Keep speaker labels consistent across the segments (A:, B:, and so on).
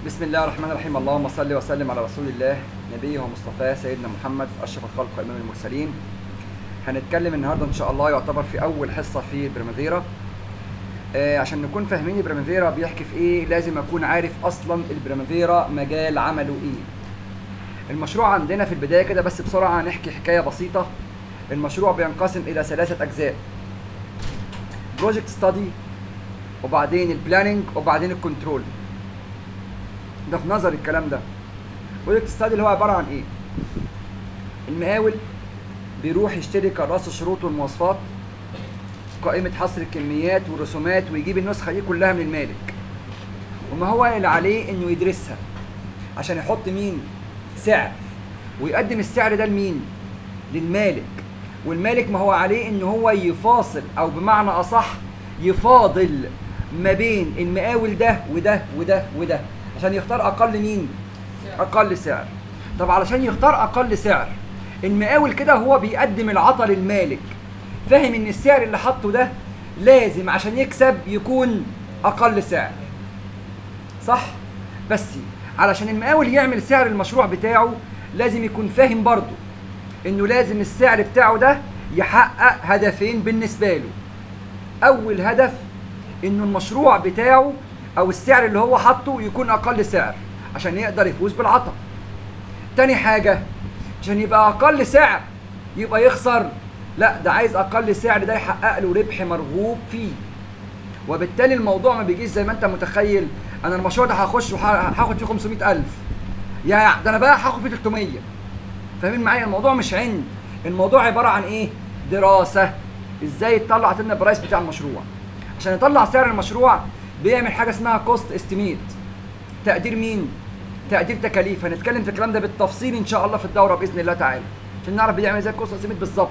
A: بسم الله الرحمن الرحيم اللهم صل وسلم على رسول الله نبيه ومصطفاه سيدنا محمد اشرف الخلق وامام المرسلين هنتكلم النهارده ان شاء الله يعتبر في اول حصه في البريمافيرا آه عشان نكون فاهمين البريمافيرا بيحكي في ايه لازم اكون عارف اصلا البريمافيرا مجال عمله ايه المشروع عندنا في البدايه كده بس بسرعه هنحكي حكايه بسيطه المشروع بينقسم الى ثلاثه اجزاء بروجكت ستادي وبعدين البلاننج وبعدين الكنترول ده في نظر الكلام ده بروجكت ستادي اللي هو عباره عن ايه المقاول بيروح يشتري كراسه الشروط والمواصفات قائمه حصر الكميات والرسومات ويجيب النسخه دي كلها من المالك وما هو اللي عليه انه يدرسها عشان يحط مين سعر ويقدم السعر ده لمين للمالك والمالك ما هو عليه ان هو يفاصل او بمعنى اصح يفاضل ما بين المقاول ده وده وده وده عشان يختار اقل مين اقل سعر طب علشان يختار اقل سعر المقاول كده هو بيقدم العطا للمالك فاهم ان السعر اللي حاطه ده لازم عشان يكسب يكون اقل سعر صح بس علشان المقاول يعمل سعر المشروع بتاعه لازم يكون فاهم برضه انه لازم السعر بتاعه ده يحقق هدفين بالنسبه له اول هدف انه المشروع بتاعه او السعر اللي هو حاطه يكون اقل سعر عشان يقدر يفوز بالعطا تاني حاجه عشان يبقى اقل سعر يبقى يخسر لا ده عايز اقل سعر ده يحقق له ربح مرغوب فيه وبالتالي الموضوع ما بيجيش زي ما انت متخيل انا المشروع ده هخش وهاخد فيه 500000 يا ده انا بقى هاخد فيه 300 فاهمين معايا الموضوع مش عند الموضوع عباره عن ايه دراسه ازاي يطلع لنا البرايس بتاع المشروع عشان يطلع سعر المشروع بيعمل حاجه اسمها كوست استيميت تقدير مين تقدير تكاليف هنتكلم في الكلام ده بالتفصيل ان شاء الله في الدوره باذن الله تعالى عشان نعرف بيعمل ازاي كوست استيميت بالظبط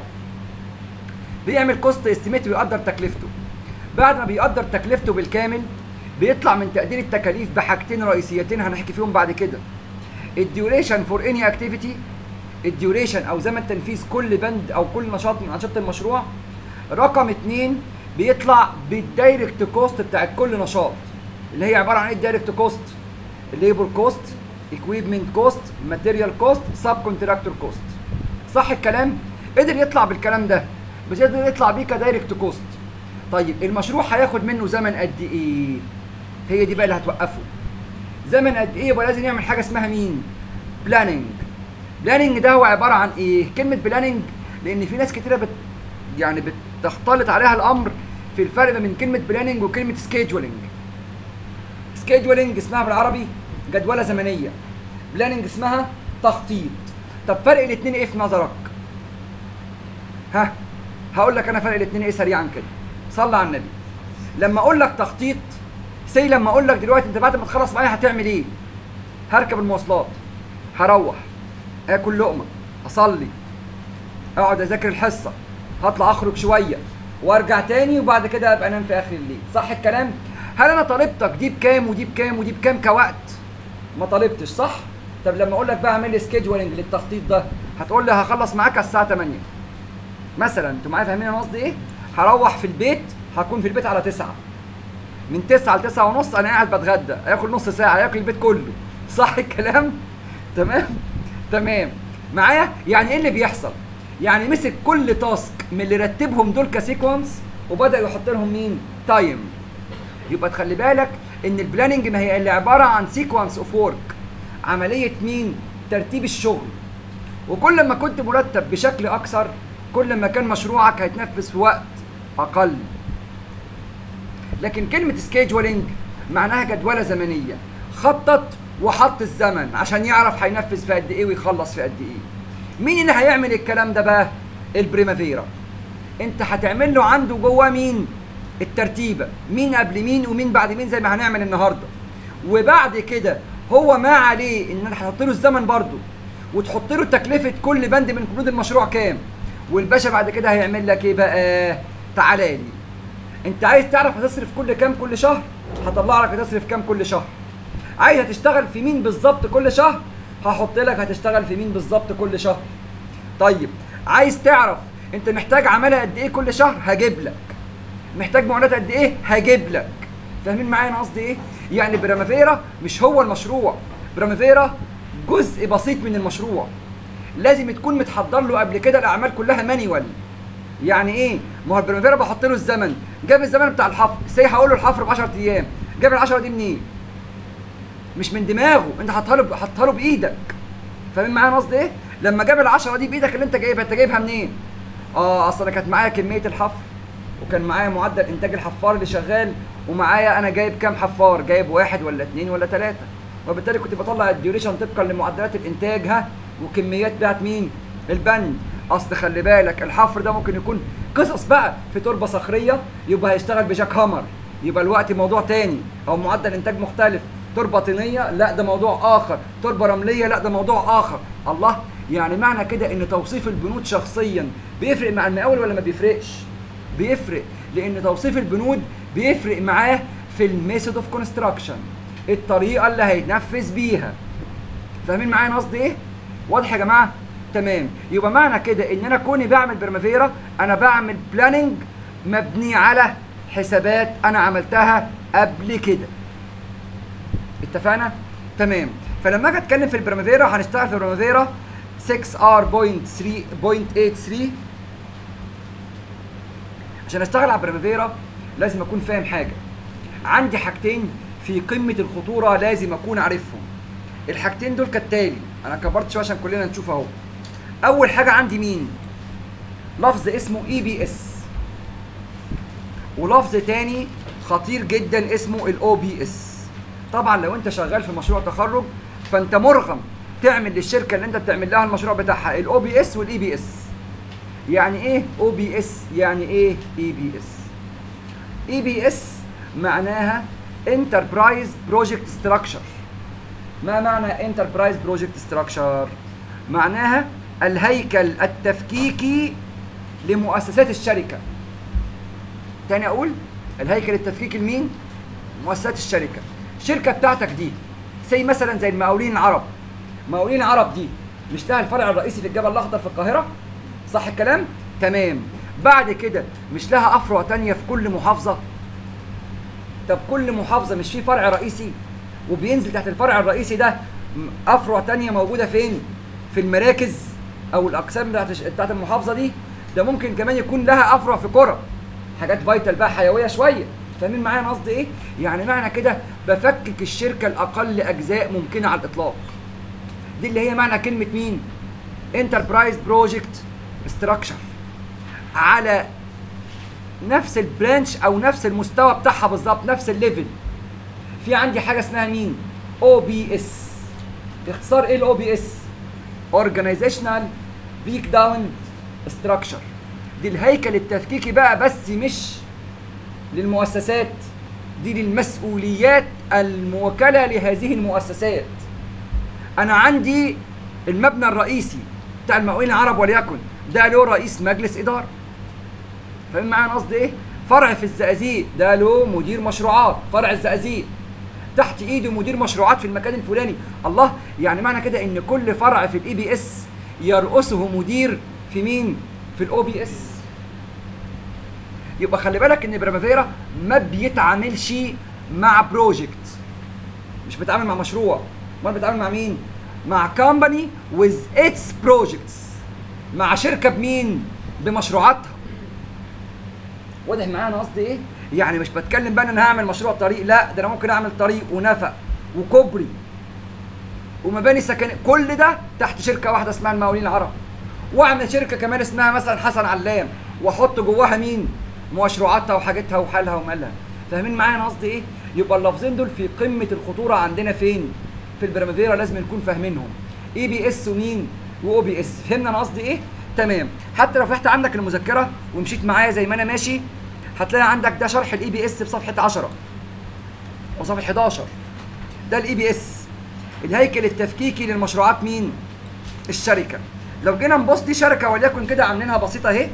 A: بيعمل كوست استيميت ويقدر تكلفته بعد ما بيقدر تكلفته بالكامل بيطلع من تقدير التكاليف بحاجتين رئيسيتين هنحكي فيهم بعد كده الديوريشن فور اني اكتيفيتي الديوريشن او زمن تنفيذ كل بند او كل نشاط من انشطه المشروع رقم اتنين بيطلع بالدايركت كوست بتاعت كل نشاط اللي هي عباره عن ايه الدايركت كوست الليبر كوست اكويبمنت كوست ماتيريال كوست سب كونتراكتور كوست صح الكلام قدر يطلع بالكلام ده بس قدر يطلع بيه كدايركت كوست طيب المشروع هياخد منه زمن قد ايه هي دي بقى اللي هتوقفه زمن قد ايه يبقى لازم يعمل حاجه اسمها مين بلاننج بلاننج ده هو عباره عن ايه كلمه بلاننج لان في ناس كتيره بت يعني بتختلط عليها الامر في الفرق بين كلمه بلاننج وكلمه سكيدولينج سكيدولينج اسمها بالعربي جدوله زمنيه بلاننج اسمها تخطيط طب فرق الاثنين ايه في نظرك ها هقول لك انا فرق الاثنين ايه سريعا كده صلى على النبي لما اقول لك تخطيط سي لما اقول لك دلوقتي انت بعد ما تخلص معايا هتعمل ايه هركب المواصلات هروح اكل لقمه اصلي اقعد اذاكر الحصه هطلع اخرج شويه وارجع تاني وبعد كده ابقى انام في اخر الليل صح الكلام هل انا طالبتك دي بكام ودي بكام ودي بكام كوقت ما طالبتش صح طب لما اقول لك بقى اعمل لي سكيدجولينج للتخطيط ده هتقول لي هخلص معاك على الساعه 8 مثلا انتوا معايا فاهمين انا قصدي ايه هروح في البيت هكون في البيت على 9 من 9 ل 9 ونص انا قاعد بتغدى اكل نص ساعه اكل البيت كله صح الكلام تمام تمام معايا يعني ايه اللي بيحصل يعني مسك كل تاسك من اللي رتبهم دول كسيكونس وبدا يحط لهم مين تايم يبقى تخلي بالك ان البلاننج ما هي اللي عباره عن سيكونس اوف ورك عمليه مين ترتيب الشغل وكل ما كنت مرتب بشكل اكثر كل ما كان مشروعك هيتنفذ في وقت اقل لكن كلمه سكيدجولينج معناها جدوله زمنيه خطط وحط الزمن عشان يعرف هينفذ في قد ايه ويخلص في قد ايه مين اللي هيعمل الكلام ده بقى البريمافيرا انت هتعمل له عنده جواه مين الترتيبه مين قبل مين ومين بعد مين زي ما هنعمل النهارده وبعد كده هو ما عليه ان انا هحط له الزمن برده وتحط له تكلفه كل بند من بنود المشروع كام والباشا بعد كده هيعمل لك ايه بقى تعالى لي انت عايز تعرف هتصرف كل كام كل شهر هطلع لك هتصرف كام كل شهر عايز هتشتغل في مين بالظبط كل شهر هحط لك هتشتغل في مين بالظبط كل شهر طيب عايز تعرف انت محتاج عماله قد ايه كل شهر هجيب لك محتاج معونات قد ايه هجيب لك فاهمين معايا انا قصدي ايه يعني برامافيرا مش هو المشروع برامافيرا جزء بسيط من المشروع لازم تكون متحضر له قبل كده الاعمال كلها مانيوال يعني ايه ما هو البرامافيرا بحط له الزمن جاب الزمن بتاع الحفر سي هقول له الحفر ب 10 ايام جاب ال 10 دي منين مش من دماغه انت حطها له حطها له بايدك فاهمين معايا قصدي ايه لما جاب ال 10 دي بايدك اللي انت جايبها انت جايبها منين اه اصل انا كانت معايا كميه الحفر وكان معايا معدل انتاج الحفار اللي شغال ومعايا انا جايب كام حفار جايب واحد ولا اثنين ولا ثلاثه وبالتالي كنت بطلع الديوريشن طبقا لمعدلات الانتاج ها وكميات بتاعت مين البند اصل خلي بالك الحفر ده ممكن يكون قصص بقى في تربه صخريه يبقى هيشتغل بجاك هامر يبقى الوقت موضوع تاني او معدل انتاج مختلف تربه طينيه لا ده موضوع اخر تربه رمليه لا ده موضوع اخر الله يعني معنى كده ان توصيف البنود شخصيا بيفرق مع المقاول ولا ما بيفرقش بيفرق لان توصيف البنود بيفرق معاه في الميثود اوف كونستراكشن الطريقه اللي هيتنفذ بيها فاهمين معايا أنا قصدي ايه واضح يا جماعه تمام يبقى معنى كده ان انا كوني بعمل برمافيرا انا بعمل بلاننج مبني على حسابات انا عملتها قبل كده اتفقنا تمام فلما اجي اتكلم في البرمافيرا هنشتغل في البرمافيرا 6R.3.83 عشان اشتغل على البرمافيرا لازم اكون فاهم حاجه عندي حاجتين في قمه الخطوره لازم اكون عارفهم الحاجتين دول كالتالي انا كبرت شويه عشان كلنا نشوف اهو اول حاجه عندي مين لفظ اسمه اي بي اس ولفظ تاني خطير جدا اسمه الاو بي اس طبعا لو انت شغال في مشروع تخرج فانت مرغم تعمل للشركه اللي انت بتعمل لها المشروع بتاعها الاو بي اس والاي بي اس يعني ايه او بي اس يعني ايه اي بي اس اي بي اس معناها انتربرايز بروجكت ستراكشر ما معنى انتربرايز بروجكت ستراكشر معناها الهيكل التفكيكي لمؤسسات الشركه تاني اقول الهيكل التفكيكي لمين مؤسسات الشركه الشركه بتاعتك دي زي مثلا زي المقاولين العرب مقاولين العرب دي مش لها الفرع الرئيسي في الجبل الاخضر في القاهره صح الكلام تمام بعد كده مش لها افرع تانية في كل محافظه طب كل محافظه مش في فرع رئيسي وبينزل تحت الفرع الرئيسي ده افرع تانية موجوده فين في المراكز او الاقسام بتاعت بتاعت المحافظه دي ده ممكن كمان يكون لها افرع في قرى حاجات فايتال بقى حيويه شويه فاهمين معايا انا قصدي ايه يعني معنى كده بفكك الشركه لاقل اجزاء ممكنه على الاطلاق دي اللي هي معنى كلمه مين انتربرايز بروجكت ستراكشر على نفس البرانش او نفس المستوى بتاعها بالظبط نفس الليفل في عندي حاجه اسمها مين او بي اس باختصار ايه الاو بي اس اورجانيزيشنال بريك داون ستراكشر دي الهيكل التفكيكي بقى بس مش للمؤسسات دي للمسؤوليات الموكله لهذه المؤسسات انا عندي المبنى الرئيسي بتاع المقاولين العرب وليكن ده له رئيس مجلس اداره فاهم معايا انا قصدي ايه فرع في الزقازيق ده له مدير مشروعات فرع الزقازيق تحت ايده مدير مشروعات في المكان الفلاني الله يعني معنى كده ان كل فرع في الاي بي اس يرأسه مدير في مين في الاو بي اس يبقى خلي بالك ان برامافيرا ما بيتعاملش مع بروجكت مش بيتعامل مع مشروع امال بيتعامل مع مين مع كومباني with its projects مع شركه بمين بمشروعاتها واضح معايا انا قصدي ايه يعني مش بتكلم بقى ان انا هعمل مشروع طريق لا ده انا ممكن اعمل طريق ونفق وكوبري ومباني سكنيه كل ده تحت شركه واحده اسمها المقاولين العرب واعمل شركه كمان اسمها مثلا حسن علام واحط جواها مين مشروعاتها وحاجتها وحالها ومالها فاهمين معايا انا قصدي ايه يبقى اللفظين دول في قمه الخطوره عندنا فين في البرامافيرا لازم نكون فاهمينهم اي بي اس ومين واو بي اس فهمنا انا قصدي ايه تمام حتى لو فتحت عندك المذكره ومشيت معايا زي ما انا ماشي هتلاقي عندك ده شرح الاي بي اس في صفحه 10 وصفحه 11 ده الاي بي اس الهيكل التفكيكي للمشروعات مين الشركه لو جينا نبص دي شركه وليكن كده عاملينها بسيطه اهي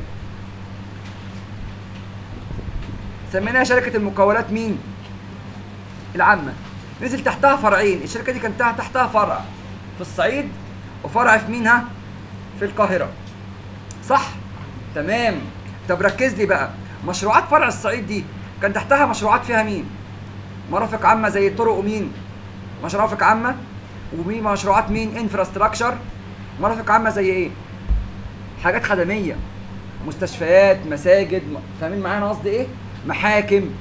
A: سميناها شركه المقاولات مين العامه نزل تحتها فرعين الشركه دي كان تحتها فرع في الصعيد وفرع في مينها في القاهره صح تمام طب ركز لي بقى مشروعات فرع الصعيد دي كان تحتها مشروعات فيها مين مرافق عامه زي الطرق ومين مرافق عامه ومين مشروعات مين انفراستراكشر مرافق عامه زي ايه حاجات خدميه مستشفيات مساجد م- فاهمين معانا قصدي ايه محاكم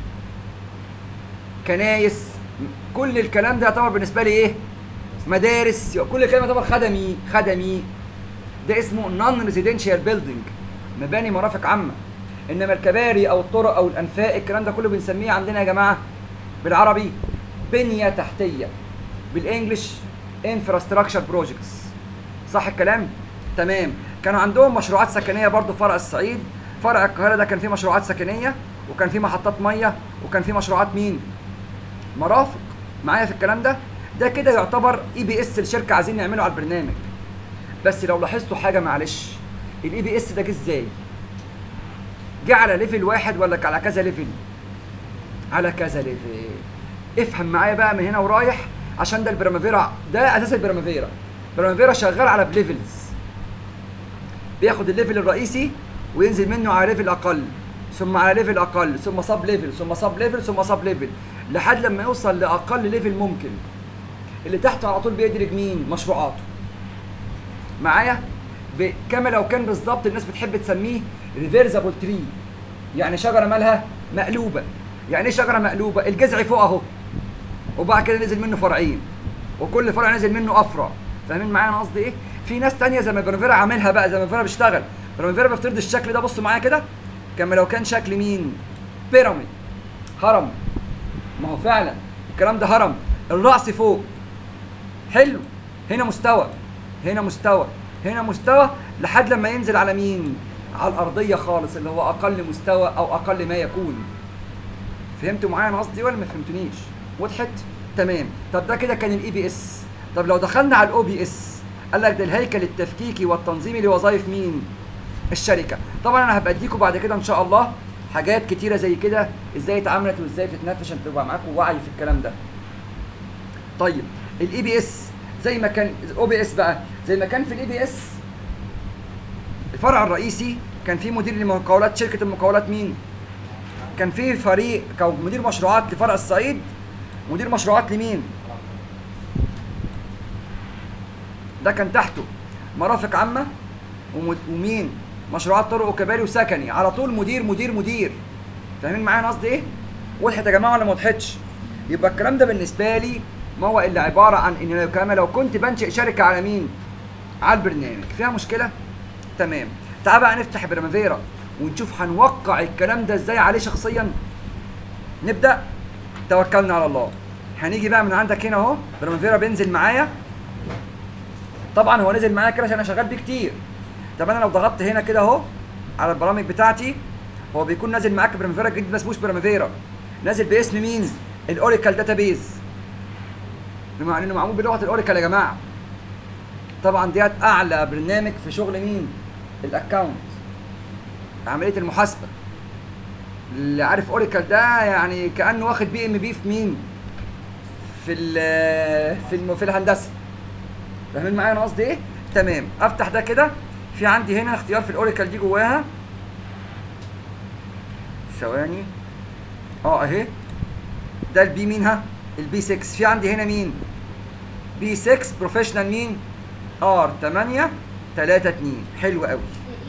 A: كنايس كل الكلام ده يعتبر بالنسبه لي ايه مدارس كل الكلام يعتبر خدمي خدمي ده اسمه نون ريزيدنشال بيلدينج مباني مرافق عامه انما الكباري او الطرق او الانفاق الكلام ده كله بنسميه عندنا يا جماعه بالعربي بنيه تحتيه بالانجلش انفراستراكشر بروجكتس صح الكلام تمام كانوا عندهم مشروعات سكنيه برضو في فرع الصعيد فرع القاهره ده كان فيه مشروعات سكنيه وكان فيه محطات ميه وكان فيه مشروعات مين مرافق معايا في الكلام ده ده كده يعتبر اي بي اس الشركه عايزين نعمله على البرنامج بس لو لاحظتوا حاجه معلش الاي بي اس ده جه ازاي جه على ليفل واحد ولا على كذا ليفل على كذا ليفل افهم معايا بقى من هنا ورايح عشان ده البرامافيرا ده اساس البرامافيرا البرامافيرا شغال على بليفلز بياخد الليفل الرئيسي وينزل منه على ليفل اقل ثم على ليفل اقل ثم سب ليفل ثم سب ليفل ثم سب ليفل لحد لما يوصل لاقل ليفل ممكن اللي تحته على طول بيدرج مين مشروعاته معايا ب- كما لو كان بالظبط الناس بتحب تسميه ريفيرزابل تري يعني شجره مالها مقلوبه يعني ايه شجره مقلوبه الجذع فوق اهو وبعد كده نزل منه فرعين وكل فرع نزل منه افرع فاهمين معايا انا قصدي ايه في ناس تانية زي ما برافيرا عاملها بقى زي ما برافيرا بيشتغل برافيرا بيفترض الشكل ده بصوا معايا كده كما لو كان شكل مين بيراميد هرم ما هو فعلا الكلام ده هرم الراس فوق حلو هنا مستوى هنا مستوى هنا مستوى لحد لما ينزل على مين على الارضيه خالص اللي هو اقل مستوى او اقل ما يكون فهمتوا معايا انا قصدي ولا ما فهمتونيش وضحت تمام طب ده كده كان الاي بي اس طب لو دخلنا على الاو بي اس قال لك ده الهيكل التفكيكي والتنظيمي لوظائف مين الشركه طبعا انا هبقى اديكم بعد كده ان شاء الله حاجات كتيره زي كده ازاي اتعاملت وازاي بتتنفذ عشان تبقى معاكم وعي في الكلام ده طيب الاي بي اس زي ما كان الاو بي اس بقى زي ما كان في الاي بي اس الفرع الرئيسي كان في مدير لمقاولات شركه المقاولات مين كان في فريق كان مدير مشروعات لفرع الصعيد مدير مشروعات لمين ده كان تحته مرافق عامه ومد- ومين مشروعات طرق وكباري وسكني على طول مدير مدير مدير فاهمين معايا انا قصدي ايه وضحت يا جماعه ولا ما وضحتش يبقى الكلام ده بالنسبه لي ما هو الا عباره عن ان لو كمان لو كنت بنشئ شركه على مين على البرنامج فيها مشكله تمام تعال بقى نفتح برامافيرا ونشوف هنوقع الكلام ده ازاي عليه شخصيا نبدا توكلنا على الله هنيجي بقى من عندك هنا اهو برامافيرا بينزل معايا طبعا هو نزل معايا كده عشان انا شغال بيه كتير طب انا لو ضغطت هنا كده اهو على البرامج بتاعتي هو بيكون نازل معاك برامافيرا جديد ما اسموش برامافيرا نازل باسم مين الاوراكل داتابيز بما انه معمول بلغه الاوراكل يا جماعه طبعا ديت اعلى برنامج في شغل مين الاكونت عمليه المحاسبه اللي عارف اوريكل ده يعني كانه واخد بي ام بي في مين في ال في الم في الهندسه فاهمين معايا انا قصدي ايه تمام افتح ده كده في عندي هنا اختيار في الاوريكل دي جواها ثواني اه اهي ده البي مين ها البي 6 في عندي هنا مين بي 6 بروفيشنال مين ار 8 3 2 حلو قوي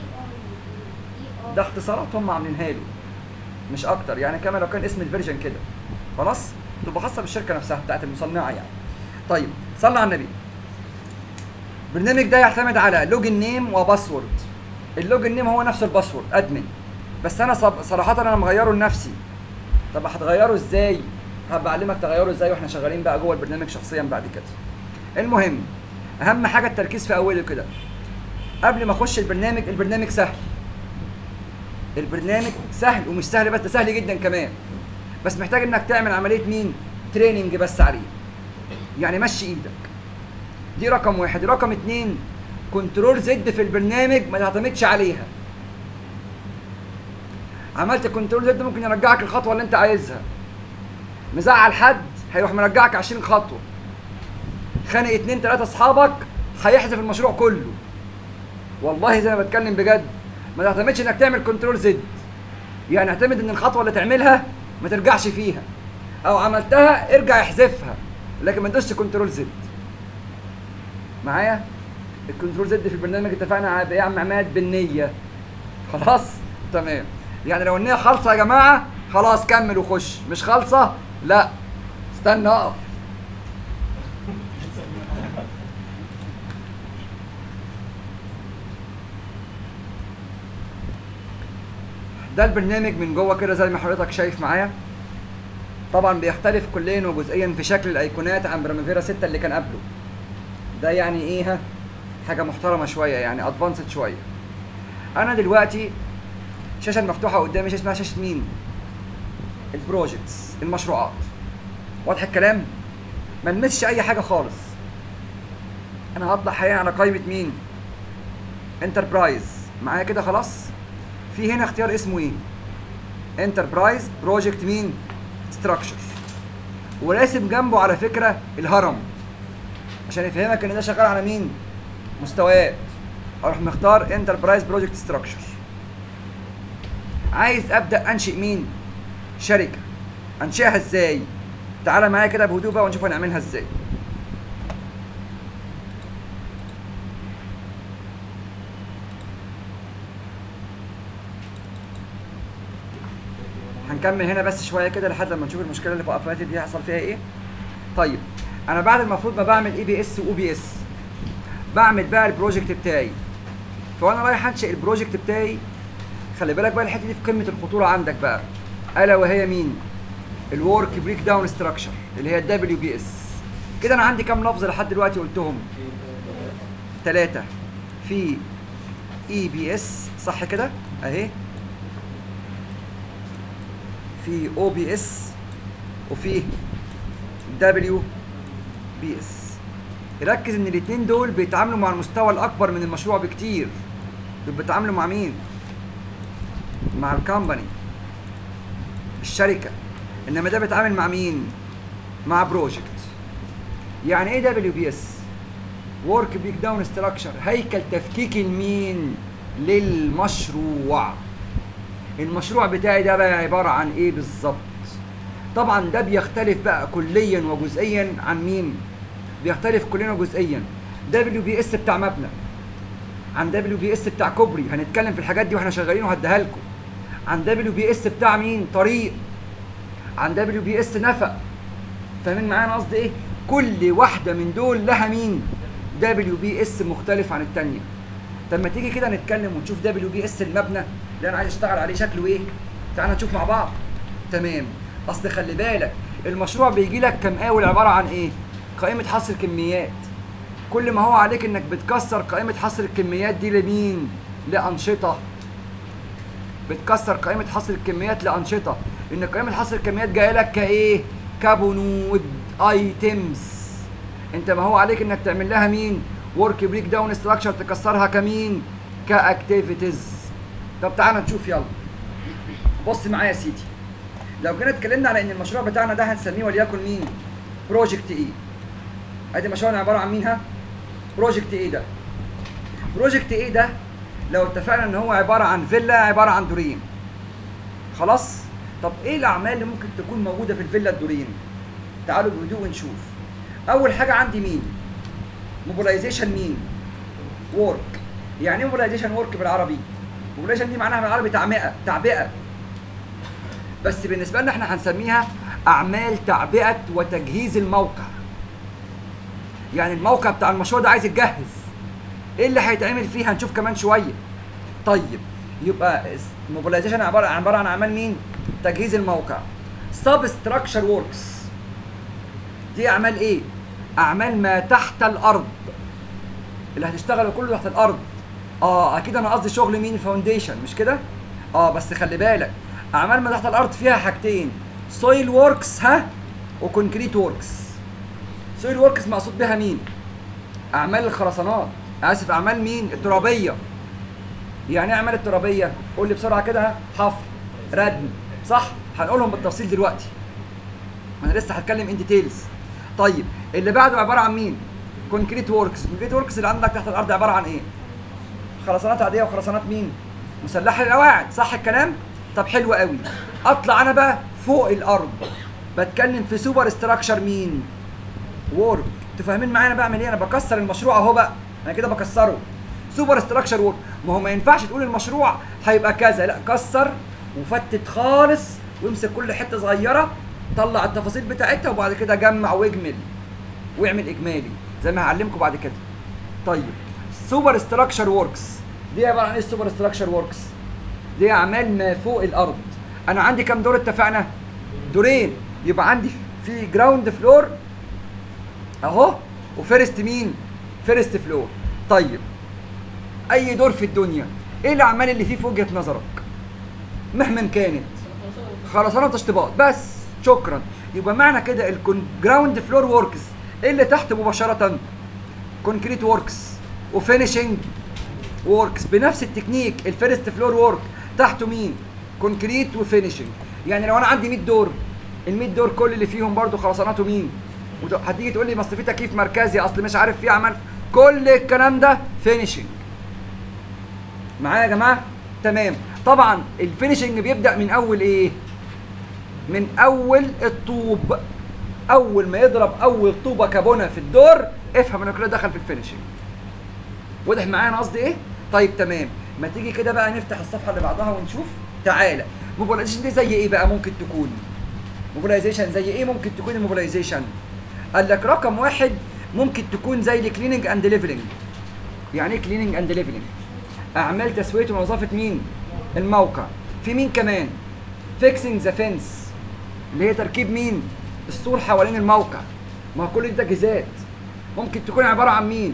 A: ده اختصارات هم عاملينها له مش اكتر يعني كما لو كان اسم الفيرجن كده خلاص تبقى خاصه بالشركه نفسها بتاعت المصنعه يعني طيب صلى على النبي البرنامج ده يعتمد على لوجن نيم وباسورد اللوجن نيم هو نفسه الباسورد ادمن بس انا صب- صراحه انا مغيره لنفسي طب هتغيره ازاي هبقى اعلمك تغيره ازاي واحنا شغالين بقى جوه البرنامج شخصيا بعد كده المهم اهم حاجه التركيز في اوله كده قبل ما اخش البرنامج البرنامج سهل البرنامج سهل ومش سهل بس ده سهل جدا كمان بس محتاج انك تعمل عمليه مين تريننج بس عليه يعني مشي ايدك دي رقم واحد رقم اتنين كنترول زد في البرنامج ما تعتمدش عليها عملت كنترول زد ممكن يرجعك الخطوه اللي انت عايزها مزعل حد هيروح مرجعك 20 خطوه خانق اتنين تلاته اصحابك هيحذف المشروع كله والله زي ما بتكلم بجد ما تعتمدش انك تعمل كنترول زد يعني اعتمد ان الخطوه اللي تعملها ما ترجعش فيها او عملتها ارجع احذفها لكن ما تدوسش كنترول زد معايا الكنترول زد في البرنامج اتفقنا على ايه يا عم عماد بالنيه خلاص تمام يعني لو النيه خالصه يا جماعه خلاص كمل وخش مش خالصه لا استنى اقف ده البرنامج من جوه كده زي ما حضرتك شايف معايا طبعا بيختلف كليا وجزئيا في شكل الايقونات عن برامافيرا 6 اللي كان قبله ده يعني ايه ها؟ حاجه محترمه شويه يعني ادفانسد شويه انا دلوقتي الشاشه المفتوحه قدامي اسمها شاشه مين البروجكتس المشروعات واضح الكلام ما نمسش اي حاجه خالص انا هطلع حاليا على قائمه مين انتربرايز معايا كده خلاص في هنا اختيار اسمه ايه انتربرايز بروجكت مين ستراكشر وراسم جنبه على فكره الهرم عشان يفهمك ان ده شغال على مين مستويات اروح مختار انتربرايز بروجكت ستراكشر عايز ابدا انشئ مين شركه انشئها ازاي تعالى معايا كده بهدوء بقى ونشوف هنعملها ازاي هنكمل هنا بس شويه كده لحد لما نشوف المشكله اللي في افراتي دي هيحصل فيها ايه طيب انا بعد المفروض ما بعمل اي بي اس واو بي اس بعمل بقى البروجكت بتاعي فانا رايح انشئ البروجكت بتاعي خلي بالك بقى الحته دي في قمه الخطوره عندك بقى الا وهي مين الورك بريك داون ستراكشر اللي هي الدبليو بي اس كده انا عندي كام لفظ لحد دلوقتي قلتهم ثلاثة في اي بي اس صح كده اهي في او بي اس وفي دبليو بي اس ركز ان الاثنين دول بيتعاملوا مع المستوى الاكبر من المشروع بكتير دول بيتعاملوا مع مين مع الكومباني الشركه انما ده بيتعامل مع مين مع بروجكت يعني ايه دبليو بي اس ورك بريك داون ستراكشر هيكل تفكيكي لمين للمشروع المشروع بتاعي ده بقى عباره عن ايه بالظبط طبعا ده بيختلف بقى كليا وجزئيا عن مين بيختلف كليا وجزئيا دبليو بي اس بتاع مبنى عن دبليو بي اس بتاع كوبري هنتكلم في الحاجات دي واحنا شغالين وهديها لكم عن دبليو بي اس بتاع مين طريق عن دبليو بي اس نفق فاهمين معايا انا قصدي ايه كل واحده من دول لها مين دبليو بي اس مختلف عن الثانيه طب ما تيجي كده نتكلم ونشوف دبليو بي اس المبنى اللي انا عايز اشتغل عليه شكله ايه تعالى نشوف مع بعض تمام اصل خلي بالك المشروع بيجي لك كمقاول عباره عن ايه قائمه حصر كميات كل ما هو عليك انك بتكسر قائمه حصر الكميات دي لمين لانشطه بتكسر قائمه حصر الكميات لانشطه ان قائمه حصر الكميات جايه لك كايه كبنود ايتمز انت ما هو عليك انك تعمل لها مين ورك بريك داون ستراكشر تكسرها كمين كاكتيفيتيز طب تعالى نشوف يلا بص معايا يا سيدي لو جينا اتكلمنا على ان المشروع بتاعنا ده هنسميه وليكن مين بروجكت ايه ادي مشروعنا عباره عن مين ها بروجكت ايه ده بروجكت ايه ده لو اتفقنا ان هو عباره عن فيلا عباره عن دورين خلاص طب ايه الاعمال اللي ممكن تكون موجوده في الفيلا الدورين تعالوا بهدوء ونشوف اول حاجه عندي مين موبيلايزيشن مين ورك يعني ايه موبيلايزيشن ورك بالعربي موبيلايزيشن دي معناها بالعربي تعمئه تعبئه بس بالنسبه لنا احنا هنسميها اعمال تعبئه وتجهيز الموقع يعني الموقع بتاع المشروع ده عايز يتجهز ايه اللي هيتعمل فيه هنشوف كمان شويه طيب يبقى موبيلايزيشن عباره عباره عن اعمال مين تجهيز الموقع سب ستراكشر وركس دي اعمال ايه اعمال ما تحت الارض اللي هتشتغل كله تحت الارض اه اكيد انا قصدي شغل مين فاونديشن مش كده اه بس خلي بالك اعمال ما تحت الارض فيها حاجتين سويل وركس ها وكونكريت وركس سويل وركس مقصود بها مين اعمال الخرسانات اسف اعمال مين الترابيه يعني ايه اعمال الترابيه قول لي بسرعه كده ها حفر ردم صح هنقولهم بالتفصيل دلوقتي انا لسه هتكلم ان ديتيلز طيب اللي بعده عباره عن مين كونكريت وركس كونكريت وركس اللي عندك تحت الارض عباره عن ايه خرسانات عاديه وخرسانات مين مسلحه للقواعد صح الكلام طب حلو قوي اطلع انا بقى فوق الارض بتكلم في سوبر ستراكشر مين وورك انتوا فاهمين معايا انا بعمل ايه انا بكسر المشروع اهو بقى انا كده بكسره سوبر ستراكشر وورك ما هو ما ينفعش تقول المشروع هيبقى كذا لا كسر وفتت خالص وامسك كل حته صغيره طلع التفاصيل بتاعتها وبعد كده جمع واجمل واعمل اجمالي زي ما هعلمكم بعد كده طيب سوبر ستراكشر وركس دي عباره عن ايه السوبر ستراكشر وركس دي اعمال ما فوق الارض انا عندي كام دور اتفقنا دورين يبقى عندي في جراوند فلور اهو وفيرست مين فيرست فلور طيب اي دور في الدنيا ايه الاعمال اللي فيه في وجهه نظرك مهما كانت خرسانه وتشطيبات بس شكرا يبقى معنى كده الجراوند فلور وركس ايه اللي تحت مباشره كونكريت وركس وفينيشنج وركس بنفس التكنيك الفيرست فلور ورك تحته مين كونكريت وفينيشنج يعني لو انا عندي 100 دور ال 100 دور كل اللي فيهم برضو خرساناته مين وت- هتيجي تقول لي ما اصل في تكييف مركزي اصل مش عارف في عمل كل الكلام ده فينيشنج معايا يا جماعه تمام طبعا الفينيشنج بيبدا من اول ايه من اول الطوب اول ما يضرب اول طوبه كابونه في الدور افهم انه كده دخل في الفينيشنج واضح معايا انا قصدي ايه طيب تمام ما تيجي كده بقى نفتح الصفحه اللي بعدها ونشوف تعالى موبيلايزيشن دي زي ايه بقى ممكن تكون موبيلايزيشن زي ايه ممكن تكون الموبيلايزيشن قال لك رقم واحد ممكن تكون زي الكليننج اند ليفلنج يعني ايه كليننج اند ليفلنج اعمال تسويه ونظافه مين الموقع في مين كمان فيكسنج ذا فينس اللي هي تركيب مين السور حوالين الموقع ما هو كل دي تجهيزات ممكن تكون عباره عن مين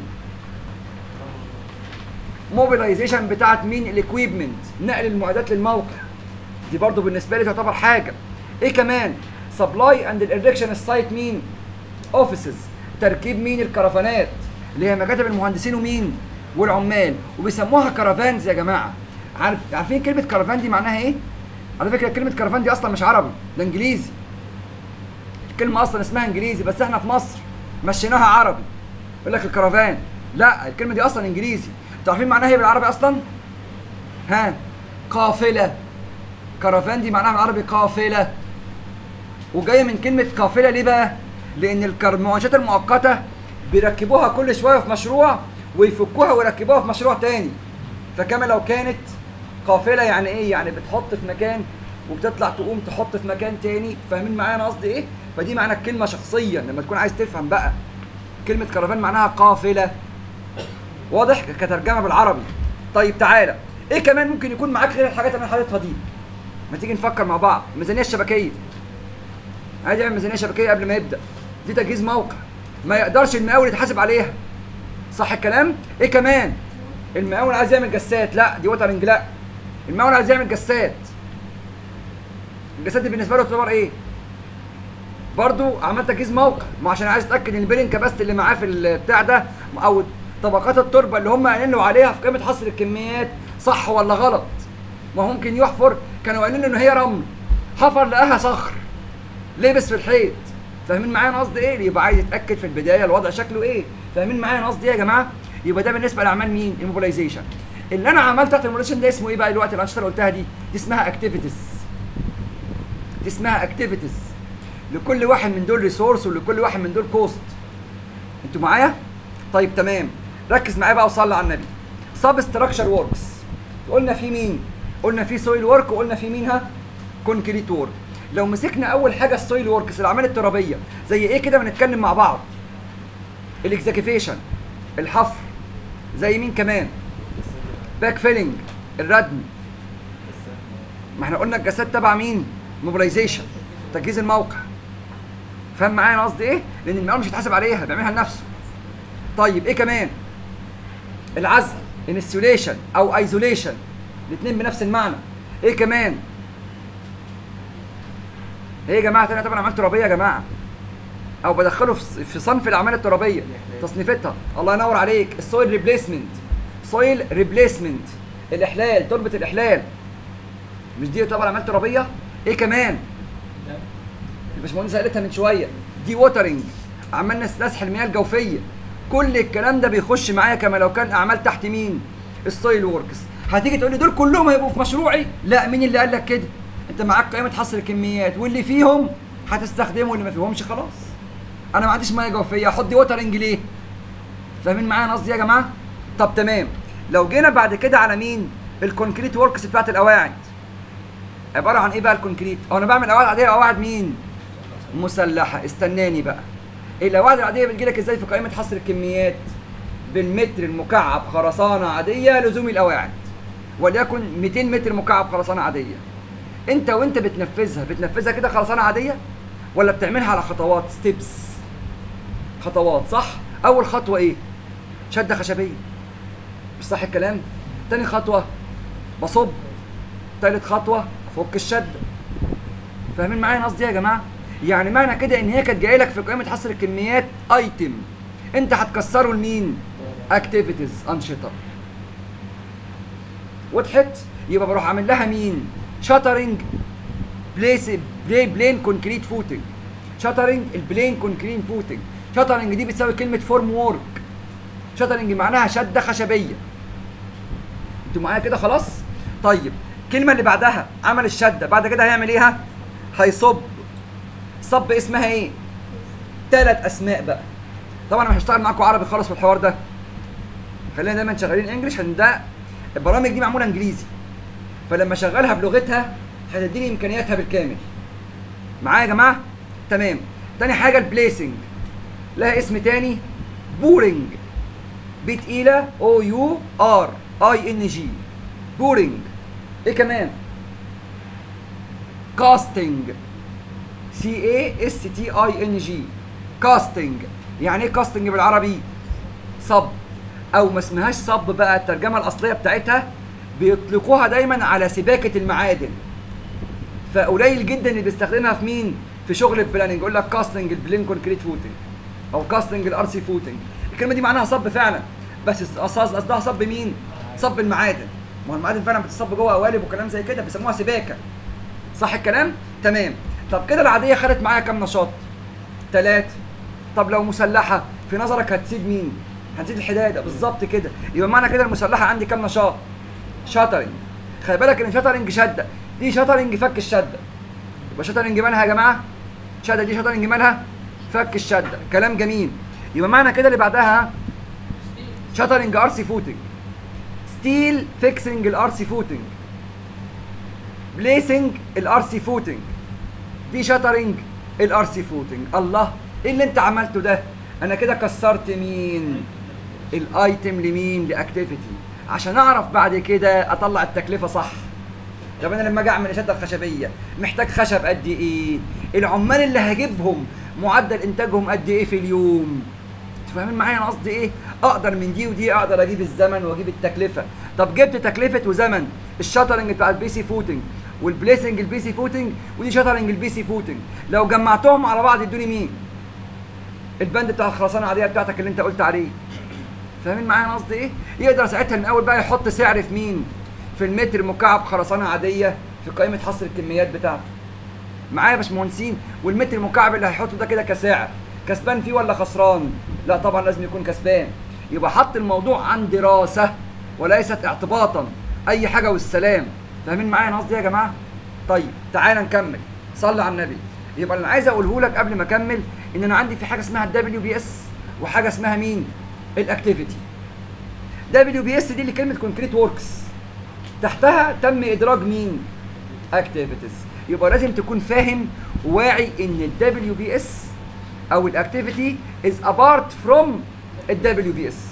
A: موبيلايزيشن بتاعت مين الاكويبمنت نقل المعدات للموقع دي برضو بالنسبه لي تعتبر حاجه ايه كمان سبلاي اند الاريكشن السايت مين اوفيسز تركيب مين الكرفانات اللي هي مكاتب المهندسين ومين والعمال وبيسموها كرفانز يا جماعه عارف عارفين كلمه كرفان دي معناها ايه على فكره كلمه كرفان دي اصلا مش عربي ده انجليزي الكلمه اصلا اسمها انجليزي بس احنا في مصر مشيناها عربي يقول لك الكرفان لا الكلمه دي اصلا انجليزي انتوا عارفين معناها ايه بالعربي اصلا ها قافله كرفان دي معناها بالعربي قافله وجايه من كلمه قافله ليه بقى لان الكر- المعاشات المؤقته بيركبوها كل شويه في مشروع ويفكوها ويركبوها في مشروع تاني فكما لو كانت قافله يعني ايه يعني بتحط في مكان وبتطلع تقوم تحط في مكان تاني فاهمين معايا انا قصدي ايه فدي معنى الكلمه شخصيا لما تكون عايز تفهم بقى كلمه كرفان معناها قافله واضح كترجمه بالعربي طيب تعالى ايه كمان ممكن يكون معاك غير الحاجات اللي انا حاططها دي ما تيجي نفكر مع بعض الميزانيه الشبكيه عايز يعمل ميزانيه شبكيه قبل ما يبدا دي تجهيز موقع ما يقدرش المقاول يتحاسب عليها صح الكلام ايه كمان المقاول عايز يعمل جسات لا دي وترنج لا المقاول عايز يعمل جسات الجسات دي بالنسبه له تعتبر ايه برضو عملت تجهيز موقع ما عشان عايز اتاكد ان البيرنج كباست اللي معاه في البتاع ده او طبقات التربه اللي هم قايلين له عليها في قيمه حصر الكميات صح ولا غلط ما هو ممكن يحفر كانوا قايلين له ان هي رمل حفر لقاها صخر لبس في الحيط فاهمين معايا انا قصدي ايه يبقى عايز يتاكد في البدايه الوضع شكله ايه فاهمين معايا انا قصدي ايه يا جماعه يبقى ده بالنسبه لاعمال مين الموبيلايزيشن اللي انا عملت تحت الموبيلايزيشن ده اسمه ايه بقى دلوقتي الانشطه اللي قلتها دي دي اسمها اكتيفيتيز دي اسمها اكتيفيتيز لكل واحد من دول ريسورس ولكل واحد من دول كوست انتوا معايا طيب تمام ركز معايا بقى وصلي على النبي سب ستراكشر وركس قلنا في مين قلنا في سويل ورك وقلنا في مين ها كونكريت ورك لو مسكنا اول حاجه السويل وركس الاعمال الترابيه زي ايه كده بنتكلم مع بعض الاكزاكيفيشن الحفر زي مين كمان باك فيلنج الردم ما احنا قلنا الجسات تبع مين موبيلايزيشن تجهيز الموقع فاهم معايا انا قصدي ايه لان المقاول مش هيتحاسب عليها بيعملها لنفسه طيب ايه كمان العزل انستوليشن او ايزوليشن الاثنين بنفس المعنى ايه كمان ايه يا جماعه تاني طبعا اعمال ترابيه يا جماعه او بدخله في في صنف الاعمال الترابيه تصنيفتها الله ينور عليك السويل ريبليسمنت سويل ريبليسمنت الاحلال تربه الاحلال مش دي طبعا اعمال ترابيه ايه كمان الباشمهندس قالتها من شويه دي ووترنج عملنا نسح المياه الجوفيه كل الكلام ده بيخش معايا كما لو كان اعمال تحت مين السويل وركس هتيجي تقول لي دول كلهم هيبقوا في مشروعي لا مين اللي قال لك كده انت معاك قائمه حصر الكميات واللي فيهم هتستخدمه اللي ما فيهمش خلاص انا ما عنديش ميه جوفيه احط دي ووترنج ليه فاهمين معايا أنا قصدي يا جماعه طب تمام لو جينا بعد كده على مين الكونكريت وركس بتاعت القواعد عباره عن ايه بقى الكونكريت او انا بعمل قواعد عاديه قواعد مين مسلحه استناني بقى القواعد العاديه بتجي لك ازاي في قائمه حصر الكميات بالمتر المكعب خرسانه عاديه لزوم القواعد وليكن 200 متر مكعب خرسانه عاديه انت وانت بتنفذها بتنفذها كده خرسانه عاديه ولا بتعملها على خطوات ستيبس خطوات صح اول خطوه ايه شده خشبيه مش صح الكلام تاني خطوه بصب تالت خطوه افك الشده فاهمين معايا أنا قصدي إيه يا جماعه يعني معنى كده ان هي كانت جايه لك في قائمه حصر الكميات ايتم انت هتكسره لمين اكتيفيتيز انشطه وضحت يبقى بروح اعمل لها مين شاترنج بليس بلاي بلين كونكريت فوتنج شاترنج البلين كونكريت فوتنج شاترنج دي بتساوي كلمه فورم وورك شاترنج معناها شده خشبيه انتوا معايا كده خلاص طيب الكلمه اللي بعدها عمل الشده بعد كده هيعمل ايه هيصب صب اسمها ايه ثلاث اسماء بقى طبعا انا مش هشتغل معاكم عربي خالص في الحوار ده خلينا دايما شغالين انجلش عشان ده البرامج دي معموله انجليزي فلما اشغلها بلغتها هتديني امكانياتها بالكامل معايا يا جماعه تمام تاني حاجه البليسنج لها اسم تاني بورنج بي تقيله او يو ار اي ان جي بورنج ايه كمان كاستنج سي اي اس تي اي ان جي كاستنج يعني ايه كاستنج بالعربي صب او ما اسمهاش صب بقى الترجمه الاصليه بتاعتها بيطلقوها دايما على سباكه المعادن فقليل جدا اللي بيستخدمها في مين في شغل البلاننج يقول لك كاستنج البلين كونكريت فوتنج او كاستنج الار سي فوتنج الكلمه دي معناها صب فعلا بس قصد- قصدها صب مين صب المعادن ما هو المعادن فعلا بتصب جوه قوالب وكلام زي كده بيسموها سباكه صح الكلام تمام طب كده العاديه خدت معايا كام نشاط ثلاثة طب لو مسلحة في نظرك هتسيب مين؟ هتزيد الحدادة بالظبط كده يبقى معنى كده المسلحة عندي كام نشاط؟ شاترنج خلي بالك ان شاترنج شدة دي شاترنج فك الشدة يبقى شاترنج مالها يا جماعة؟ شدة دي شاترنج مالها؟ فك الشدة كلام جميل يبقى معنى كده اللي بعدها شاترنج ار سي فوتنج ستيل فيكسنج الار سي فوتنج بليسنج الار سي فوتنج دي شاترنج الار سي فوتنج الله ايه اللي انت عملته ده انا كده كسرت مين الايتم لمين لاكتيفيتي عشان اعرف بعد كده اطلع التكلفه صح طب انا لما اجي اعمل الشده الخشبيه محتاج خشب قد ايه العمال اللي هجيبهم معدل انتاجهم قد ايه في اليوم انتوا فاهمين معايا انا قصدي ايه اقدر من دي ودي اقدر اجيب الزمن واجيب التكلفه طب جبت تكلفه وزمن الشاترنج بتاع البي سي فوتنج والبليسنج البي سي فوتنج ودي شاترنج البي سي فوتنج لو جمعتهم على بعض يدوني مين البند بتاع الخرسانه العاديه بتاعتك اللي انت قلت عليه فاهمين معايا انا قصدي ايه يقدر ساعتها من اول بقى يحط سعر في مين في المتر مكعب خرسانه عاديه في قائمه حصر الكميات بتاعته معايا يا باشمهندسين والمتر المكعب اللي هيحطه ده كده كسعر كسبان فيه ولا خسران لا طبعا لازم يكون كسبان يبقى حط الموضوع عن دراسه وليست اعتباطا اي حاجه والسلام فاهمين معايا انا قصدي إيه يا جماعه طيب تعالى نكمل صلي على النبي يبقى اللي عايز اقوله لك قبل ما اكمل ان انا عندي في حاجه اسمها الدبليو بي اس وحاجه اسمها مين الاكتيفيتي دبليو بي اس دي اللي كلمه كونكريت وركس تحتها تم ادراج مين اكتيفيتيز يبقى لازم تكون فاهم واعي ان الدبليو بي اس او الاكتيفيتي از ابارت فروم الدبليو بي اس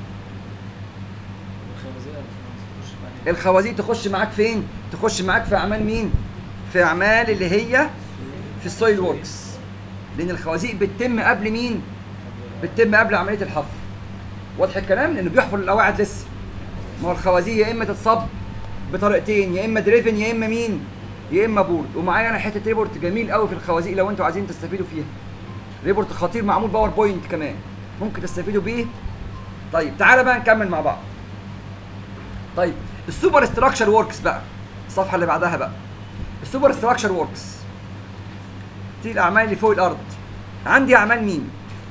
A: الخوازيق تخش معاك فين تخش معاك في اعمال مين في اعمال اللي هي في السويل ووركس لان الخوازيق بتتم قبل مين بتتم قبل عمليه الحفر واضح الكلام لانه بيحفر القواعد لسه ما هو الخوازيق يا اما تتصب بطريقتين يا اما دريفن يا اما مين يا اما بورد ومعايا انا حته ريبورت جميل قوي في الخوازيق لو انتوا عايزين تستفيدوا فيها ريبورت خطير معمول باوربوينت كمان ممكن تستفيدوا بيه طيب تعالى بقى نكمل مع بعض طيب السوبر ستراكشر وركس بقى الصفحه اللي بعدها بقى السوبر ستراكشر وركس دي الاعمال اللي فوق الارض عندي اعمال مين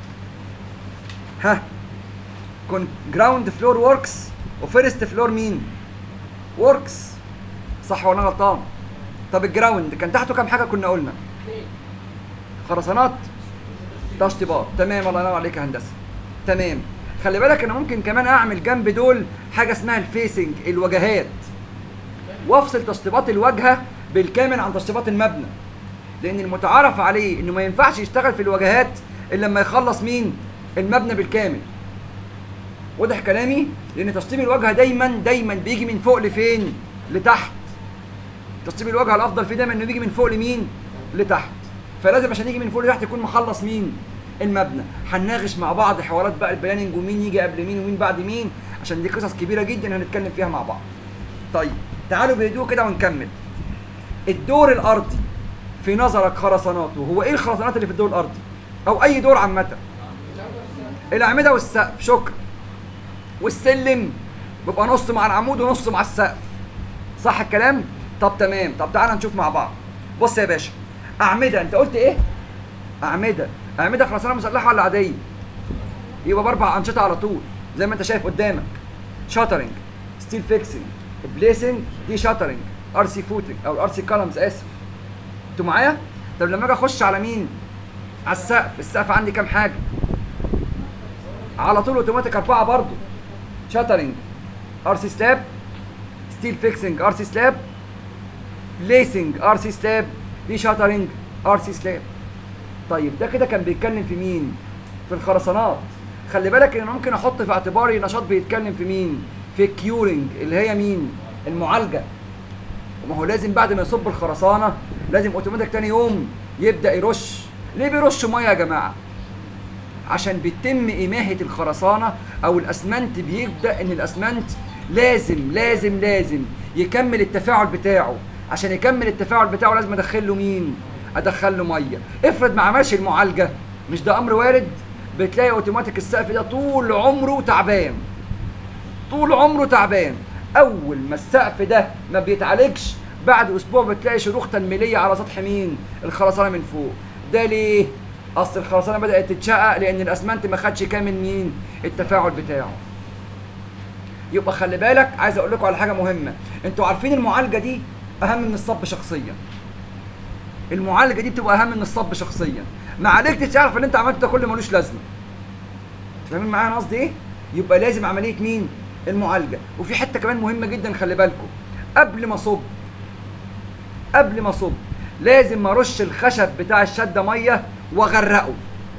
A: ها كون جراوند فلور وركس وفيرست فلور مين وركس صح ولا أنا غلطان طب الجراوند كان تحته كام حاجه كنا قلنا خرسانات تشطيبات تمام الله ينور عليك يا هندسه تمام خلي بالك انا ممكن كمان اعمل جنب دول حاجه اسمها الفيسنج الواجهات وافصل تشطيبات الواجهه بالكامل عن تشطيبات المبنى لان المتعارف عليه انه ما ينفعش يشتغل في الواجهات الا لما يخلص مين المبنى بالكامل واضح كلامي لان تشطيب الواجهه دايما دايما بيجي من فوق لفين لتحت تشطيب الواجهه الافضل فيه دايما انه بيجي من فوق لمين لتحت فلازم عشان يجي من فوق لتحت يكون مخلص مين المبنى هنناقش مع بعض حوارات بقى البلاننج ومين يجي قبل مين ومين بعد مين عشان دي قصص كبيره جدا هنتكلم فيها مع بعض طيب تعالوا بهدوء كده ونكمل الدور الارضي في نظرك خرساناته هو ايه الخرسانات اللي في الدور الارضي او اي دور عامه الاعمده والسقف شكرا والسلم بيبقى نص مع العمود ونص مع السقف صح الكلام طب تمام طب تعالى نشوف مع بعض بص يا باشا اعمده انت قلت ايه اعمده اعمده خرسانه مسلحه ولا عاديه يبقى باربع انشطه على طول زي ما انت شايف قدامك شاترنج ستيل فيكسنج بليسنج دي شاترنج ار سي فوتنج او ار سي كولمز اسف انتوا معايا طب لما اجي اخش على مين على السقف السقف عندي كام حاجه على طول اوتوماتيك اربعه برضو شاترنج ار سي سلاب ستيل فيكسنج ار سي سلاب ليسنج ار سي سلاب دي شاترنج ار سي سلاب طيب ده كده كان بيتكلم في مين في الخرسانات خلي بالك ان ممكن احط في اعتباري نشاط بيتكلم في مين في الكيورنج اللي هي مين المعالجه وما هو لازم بعد ما يصب الخرسانه لازم اوتوماتيك تاني يوم يبدا يرش ليه بيرش ميه يا جماعه عشان بيتم إماهة الخرسانة أو الأسمنت بيبدأ إن الأسمنت لازم لازم لازم يكمل التفاعل بتاعه عشان يكمل التفاعل بتاعه لازم أدخل له مين؟ أدخل له مية افرض ما عملش المعالجة مش ده أمر وارد بتلاقي أوتوماتيك السقف ده طول عمره تعبان طول عمره تعبان أول ما السقف ده ما بيتعالجش بعد أسبوع بتلاقي شروخ تنميلية على سطح مين؟ الخرسانة من فوق ده ليه؟ اصل الخرسانه بدات تتشقق لان الاسمنت ما خدش كامل مين التفاعل بتاعه يبقى خلي بالك عايز اقول لكم على حاجه مهمه انتوا عارفين المعالجه دي اهم من الصب شخصيا المعالجه دي بتبقى اهم من الصب شخصيا ما عالجتش تعرف ان انت عملت ده كله ملوش لازمه فاهمين معايا انا قصدي ايه يبقى لازم عمليه مين المعالجه وفي حته كمان مهمه جدا خلي بالكم قبل ما اصب قبل ما اصب لازم ارش الخشب بتاع الشده ميه واغرقه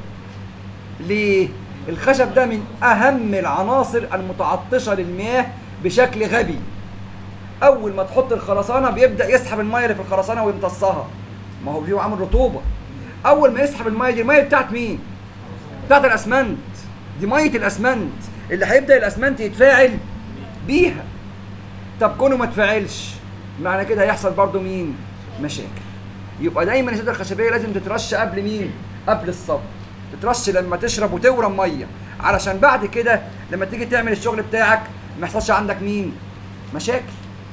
A: ليه الخشب ده من اهم العناصر المتعطشه للمياه بشكل غبي اول ما تحط الخرسانه بيبدا يسحب الميه اللي في الخرسانه ويمتصها ما هو فيه عامل رطوبه اول ما يسحب الميه دي الميه بتاعت مين بتاعت الاسمنت دي ميه الاسمنت اللي هيبدا الاسمنت يتفاعل بيها طب كونه ما تفاعلش معنى كده هيحصل برضو مين مشاكل يبقى دايما الشده الخشبيه لازم تترش قبل مين قبل الصب تترش لما تشرب وتورم ميه علشان بعد كده لما تيجي تعمل الشغل بتاعك ما يحصلش عندك مين مشاكل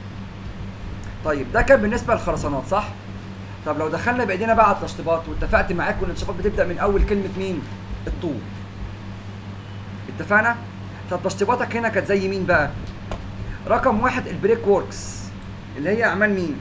A: طيب ده كان بالنسبه للخرسانات صح طب لو دخلنا بايدينا بقى على التشطيبات واتفقت معاكم ان التشطيبات بتبدا من اول كلمه مين الطوب اتفقنا طب تشطيباتك هنا كانت زي مين بقى رقم واحد البريك ووركس اللي هي اعمال مين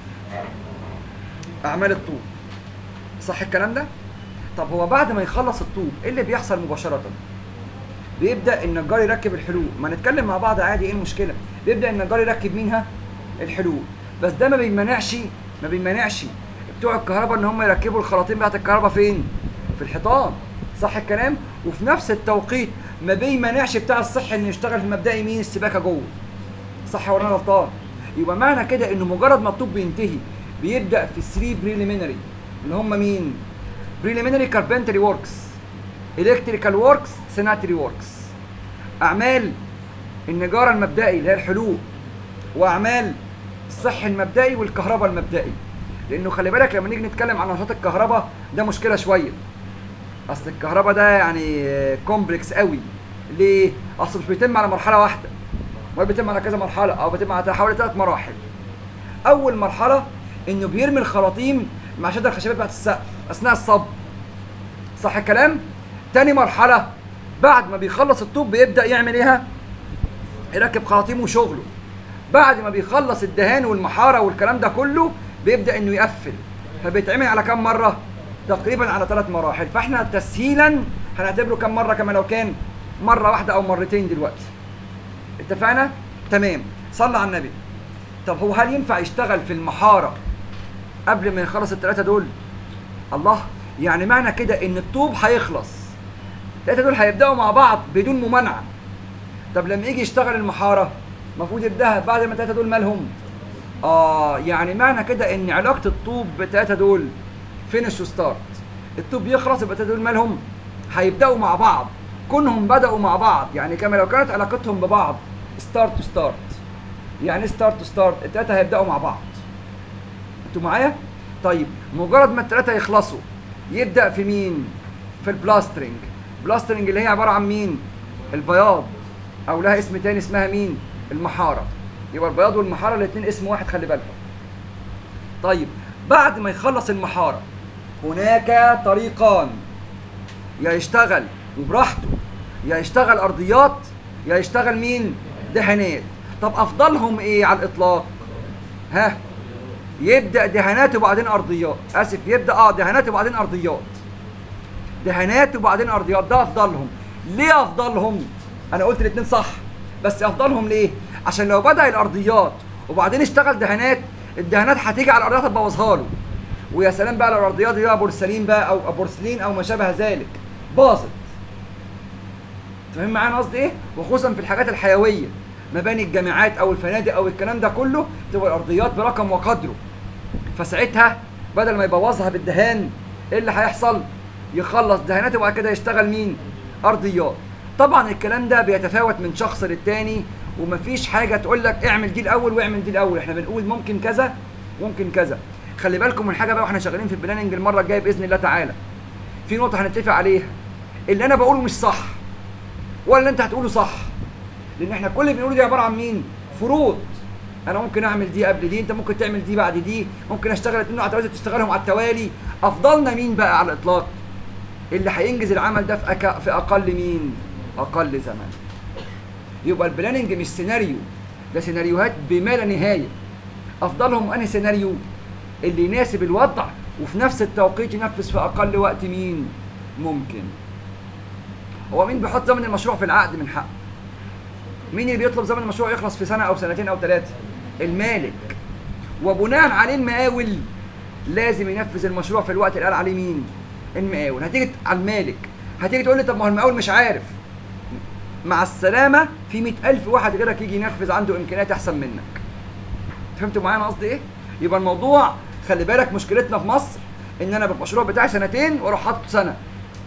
A: اعمال الطوب صح الكلام ده طب هو بعد ما يخلص الطوب ايه اللي بيحصل مباشره بيبدا النجار يركب الحلول ما نتكلم مع بعض عادي ايه المشكله بيبدا النجار يركب مينها الحلول بس ده ما بيمنعش ما بيمنعش بتوع الكهرباء ان هم يركبوا الخراطيم بتاعت الكهرباء فين في الحيطان صح الكلام وفي نفس التوقيت ما بيمنعش بتاع الصحي انه يشتغل في مبدئي مين السباكه جوه صح ولا انا غلطان يبقى معنى كده انه مجرد ما الطوب بينتهي بيبدا في 3 بريليمينري اللي هم مين بريليمينري كاربنتري وركس الكتريكال وركس سيناتري وركس اعمال النجاره المبدئي اللي هي الحلول واعمال الصحي المبدئي والكهرباء المبدئي لانه خلي بالك لما نيجي نتكلم عن نشاط الكهرباء ده مشكله شويه اصل الكهرباء ده يعني كومبلكس قوي ليه اصل مش بيتم على مرحله واحده امال بيتم على كذا مرحله او بيتم على حوالي ثلاث مراحل اول مرحله انه بيرمي الخراطيم مع شده الخشبات بتاعت السقف اثناء الصب صح الكلام تاني مرحله بعد ما بيخلص الطوب بيبدا يعمل ايه يركب خراطيم وشغله بعد ما بيخلص الدهان والمحاره والكلام ده كله بيبدا انه يقفل فبيتعمل على كام مره تقريبا على ثلاث مراحل فاحنا تسهيلا هنعتبره كم مره كما لو كان مره واحده او مرتين دلوقتي اتفقنا تمام صلى على النبي طب هو هل ينفع يشتغل في المحاره قبل ما يخلص الثلاثه دول الله يعني معنى كده ان الطوب هيخلص الثلاثه دول هيبداوا مع بعض بدون ممانعه طب لما يجي يشتغل المحاره المفروض يبداها بعد ما الثلاثه دول مالهم اه يعني معنى كده ان علاقه الطوب بالثلاثه دول فينش وستارت الطوب يخلص يبقى الثلاثه دول مالهم هيبداوا مع بعض كونهم بداوا مع بعض يعني كما لو كانت علاقتهم ببعض ستارت تو ستارت يعني ستارت تو ستارت الثلاثه هيبداوا مع بعض انتوا معايا طيب مجرد ما الثلاثه يخلصوا يبدا في مين في البلاسترنج بلاسترنج اللي هي عباره عن مين البياض او لها اسم تاني اسمها مين المحاره يبقى البياض والمحاره الاثنين اسم واحد خلي بالكم طيب بعد ما يخلص المحاره هناك طريقان يا يشتغل وبراحته يا يشتغل ارضيات يا يشتغل مين دهانات طب افضلهم ايه على الاطلاق ها يبدا دهانات وبعدين ارضيات اسف يبدا اه دهانات وبعدين ارضيات دهانات وبعدين ارضيات ده افضلهم ليه افضلهم انا قلت الاثنين صح بس افضلهم ليه عشان لو بدا الارضيات وبعدين اشتغل دهانات الدهانات هتيجي على الارضيات تبوظها له ويا سلام بقى لو الارضيات دي بقى بورسلين بقى او بورسلين او ما شابه ذلك باظت فاهم معانا قصدي ايه وخصوصا في الحاجات الحيويه مباني الجامعات او الفنادق او الكلام ده كله تبقى الارضيات برقم وقدره فساعتها بدل ما يبوظها بالدهان ايه اللي هيحصل يخلص دهانات وبعد كده يشتغل مين ارضيات طبعا الكلام ده بيتفاوت من شخص للتاني ومفيش حاجه تقول لك اعمل دي الاول واعمل دي الاول احنا بنقول ممكن كذا ممكن كذا خلي بالكم من حاجه بقى واحنا شغالين في البلاننج المره الجايه باذن الله تعالى في نقطه هنتفق عليها اللي انا بقوله مش صح ولا اللي انت هتقوله صح لان احنا كل اللي بنقوله دي عباره عن مين فروض انا ممكن اعمل دي قبل دي انت ممكن تعمل دي بعد دي ممكن اشتغل اتنين على التوالي تشتغلهم على التوالي افضلنا مين بقى على الاطلاق اللي هينجز العمل ده في أك... في اقل مين اقل زمن يبقى البلاننج مش سيناريو ده سيناريوهات بما لا نهايه افضلهم انهي سيناريو اللي يناسب الوضع وفي نفس التوقيت ينفذ في اقل وقت مين ممكن هو مين بيحط زمن المشروع في العقد من حقه مين اللي بيطلب زمن المشروع يخلص في سنه او سنتين او ثلاثه المالك وبناء عليه المقاول لازم ينفذ المشروع في الوقت اللي قال عليه مين المقاول هتيجي على المالك هتيجي تقول لي طب ما هو المقاول مش عارف مع السلامه في مئة ألف واحد غيرك يجي ينفذ عنده امكانيات احسن منك فهمتوا معايا انا قصدي ايه يبقى الموضوع خلي بالك مشكلتنا في مصر ان انا بالمشروع بتاعي سنتين واروح حاطط سنه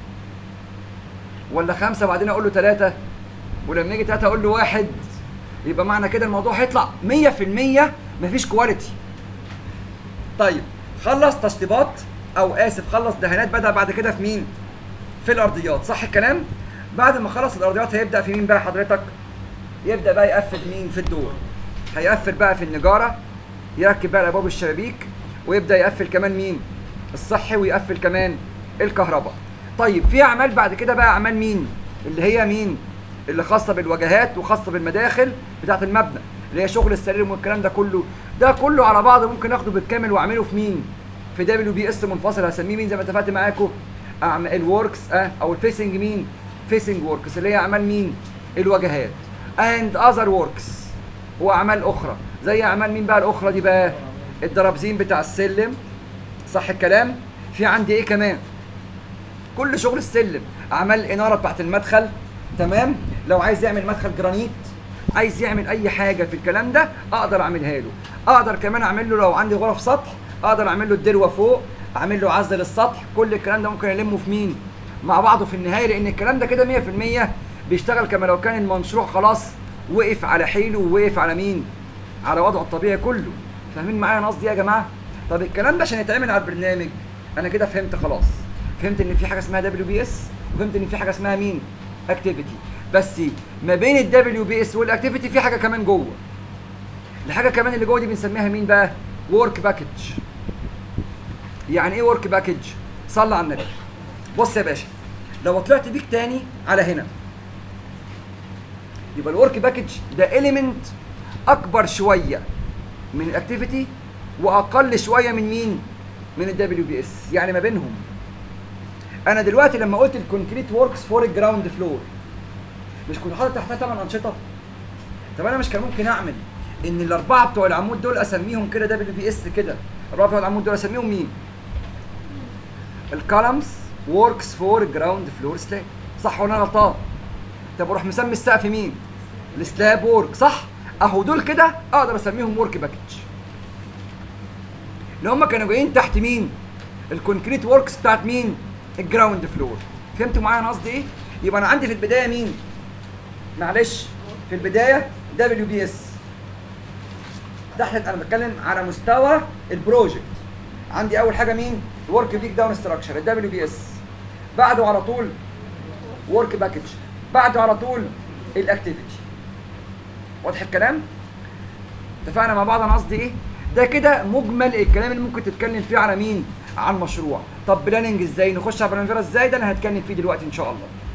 A: ولا خمسه بعدين اقول له ثلاثه ولما يجي ثلاثه اقول له واحد يبقى معنى كده الموضوع هيطلع 100% مفيش كواليتي طيب خلص تشطيبات او اسف خلص دهانات بدا بعد كده في مين في الارضيات صح الكلام بعد ما خلص الارضيات هيبدا في مين بقى حضرتك يبدا بقى يقفل مين في الدور هيقفل بقى في النجاره يركب بقى الابواب الشبابيك ويبدا يقفل كمان مين الصحي ويقفل كمان الكهرباء طيب في اعمال بعد كده بقى اعمال مين اللي هي مين اللي خاصه بالواجهات وخاصه بالمداخل بتاعه المبنى اللي هي شغل السلالم والكلام ده كله ده كله على بعضه ممكن اخده بالكامل واعمله في مين في دبليو بي اس منفصل هسميه مين زي ما اتفقت معاكم اعمال الوركس اه او الفيسنج مين فيسنج وركس اللي هي اعمال مين الواجهات اند اذر وركس واعمال اخرى زي اعمال مين بقى الاخرى دي بقى الدرابزين بتاع السلم صح الكلام في عندي ايه كمان كل شغل السلم اعمال الاناره بتاعت المدخل تمام لو عايز يعمل مدخل جرانيت عايز يعمل اي حاجه في الكلام ده اقدر اعملها له اقدر كمان اعمل له لو عندي غرف سطح اقدر اعمل له الدروه فوق اعمل له عزل السطح كل الكلام ده ممكن المه في مين مع بعضه في النهايه لان الكلام ده كده 100% بيشتغل كما لو كان المشروع خلاص وقف على حيله ووقف على مين على وضعه الطبيعي كله فاهمين معايا انا قصدي إيه يا جماعه طب الكلام ده عشان يتعمل على البرنامج انا كده فهمت خلاص فهمت ان في حاجه اسمها دبليو بي اس وفهمت ان في حاجه اسمها مين اكتيفيتي بس ما بين الدبليو بي اس والاكتيفيتي في حاجه كمان جوه الحاجه كمان اللي جوه دي بنسميها مين بقى ورك باكج يعني ايه ورك باكج صلى على النبي بص يا باشا لو طلعت بيك تاني على هنا يبقى الورك باكج ده اليمنت اكبر شويه من الاكتيفيتي واقل شويه من مين من الدبليو بي اس يعني ما بينهم انا دلوقتي لما قلت الكونكريت وركس فور الجراوند فلور مش كنت حاطط تحتها ثمان انشطه طب انا مش كان ممكن اعمل ان الاربعه بتوع العمود دول اسميهم كده دبليو بي اس كده الاربعه بتوع العمود دول اسميهم مين الكولمز وركس فور جراوند فلور سلاب صح ولا انا غلطان طب اروح مسمي السقف مين السلاب ورك صح اهو دول كده اقدر اسميهم ورك باكج اللي هم كانوا جايين تحت مين الكونكريت وركس بتاعت مين الجراوند فلور فهمتوا معايا انا قصدي ايه يبقى انا عندي في البدايه مين معلش في البدايه دبليو بي اس تحت انا بتكلم على مستوى البروجكت عندي اول حاجه مين ورك بريك داون ستراكشر الدبليو بي اس بعده على طول ورك باكج بعده على طول الاكتيفيتي واضح الكلام اتفقنا مع بعض انا قصدي ايه ده كده مجمل الكلام اللي ممكن تتكلم فيه على مين على المشروع طب بلاننج ازاي نخش على برانفيرا ازاي ده انا هتكلم فيه دلوقتي ان شاء الله